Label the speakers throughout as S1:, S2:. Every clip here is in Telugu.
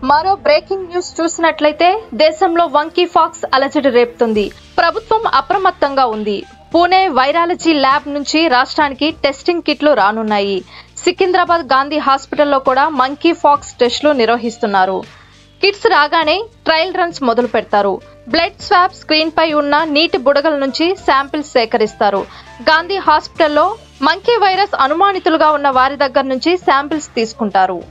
S1: మరో బ్రేకింగ్ న్యూస్ చూసినట్లయితే దేశంలో వంకీ ఫాక్స్ అలజడి రేపుతుంది ప్రభుత్వం అప్రమత్తంగా ఉంది పూణే వైరాలజీ ల్యాబ్ నుంచి రాష్ట్రానికి టెస్టింగ్ కిట్లు రానున్నాయి సికింద్రాబాద్ గాంధీ హాస్పిటల్లో కూడా మంకీ ఫాక్స్ టెస్టులు నిర్వహిస్తున్నారు కిట్స్ రాగానే ట్రయల్ రన్స్ మొదలు పెడతారు బ్లడ్ స్వాబ్ స్క్రీన్ పై ఉన్న నీటి బుడగల నుంచి శాంపిల్స్ సేకరిస్తారు గాంధీ హాస్పిటల్లో మంకీ వైరస్ అనుమానితులుగా ఉన్న వారి దగ్గర నుంచి శాంపిల్స్ తీసుకుంటారు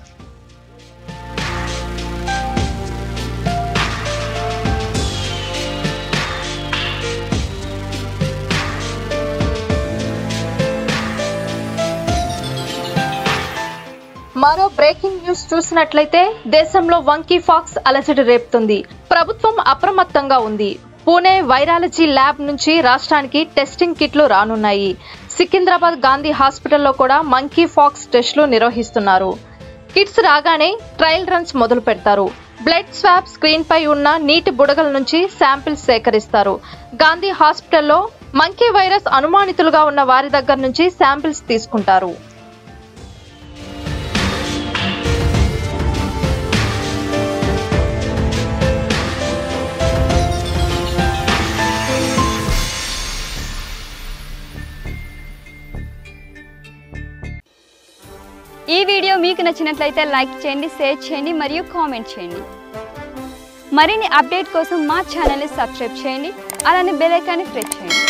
S1: మరో బ్రేకింగ్ న్యూస్ చూసినట్లయితే దేశంలో వంకీ ఫాక్స్ అలజడి రేపుతుంది ప్రభుత్వం అప్రమత్తంగా ఉంది పూణే వైరాలజీ ల్యాబ్ నుంచి రాష్ట్రానికి టెస్టింగ్ కిట్లు రానున్నాయి సికింద్రాబాద్ గాంధీ హాస్పిటల్లో కూడా మంకీ ఫాక్స్ టెస్టులు నిర్వహిస్తున్నారు కిట్స్ రాగానే ట్రయల్ రన్స్ మొదలు పెడతారు బ్లడ్ స్వాబ్ స్క్రీన్ పై ఉన్న నీటి బుడగల నుంచి శాంపిల్స్ సేకరిస్తారు గాంధీ హాస్పిటల్లో మంకీ వైరస్ అనుమానితులుగా ఉన్న వారి దగ్గర నుంచి శాంపిల్స్ తీసుకుంటారు
S2: ఈ వీడియో మీకు నచ్చినట్లయితే లైక్ చేయండి షేర్ చేయండి మరియు కామెంట్ చేయండి మరిన్ని అప్డేట్ కోసం మా ఛానల్ని సబ్స్క్రైబ్ చేయండి అలానే బెల్ ఐకాన్ని ప్రెస్ చేయండి